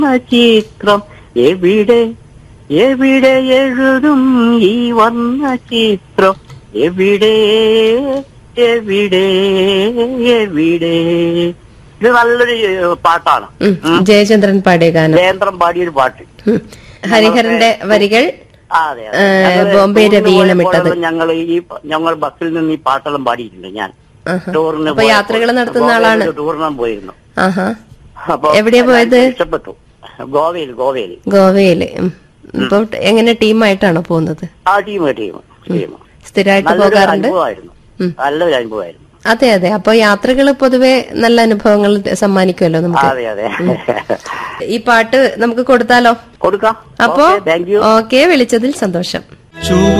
ചിത്രം എവിടെ എവിടെ എഴുതും ഈ വർണ്ണ ചിത്രം എവിടെ എവിടെ എവിടെ ഇത് നല്ലൊരു പാട്ടാണ് ഉം. ജയചന്ദ്രൻ പാടിയ ഗാനം ജയന്ത്രം പാടിയൊരു പാട്ട് ഉം. ഹരിഹരന്റെ വരികൾ ആ, അതെ ഏ, ബോംബെ രവി ഈണമിട്ടത്. ഞങ്ങൾ ഈ ഞങ്ങൾ ബസ്സിൽ നിന്ന് ഈ പാട്ടെല്ലാം പാടിയിട്ടുണ്ട് ഞാൻ ആഹാ. ടൂറിന് അപ്പൊ പോയപ്പോൾ യാത്രകൾ നടത്തുന്ന ഗോവയിൽ ആളാണ് ഒരു ടൂറിനും പോയിരുന്നു ആഹാ അപ്പൊ എവിടെയാ പോയത്? എല്ലാവർക്കും ഇഷ്ടപ്പെട്ടു ഗോവയിൽ ഗോവയിൽ ഗോവയില് ഉം. ഇപ്പൊ എങ്ങനെ ടീമായിട്ടാണോ പോകുന്നത് ആ ടീം ടീം ടീം സ്ഥിരമായിട്ട് നല്ലൊരു പോകാറുണ്ട് അനുഭവമായിരുന്നു നല്ലൊരു അനുഭവമായിരുന്നു അതെ അതെ അപ്പൊ യാത്രകൾ പൊതുവെ നല്ല അനുഭവങ്ങൾ സമ്മാനിക്കുമല്ലോ നമുക്ക് അതെ അതെ ഈ പാട്ട് നമുക്ക് കൊടുത്താലോ കൊടുക്കാം അപ്പോ താങ്ക് യു ഓക്കെ വിളിച്ചതിൽ സന്തോഷം ചുവ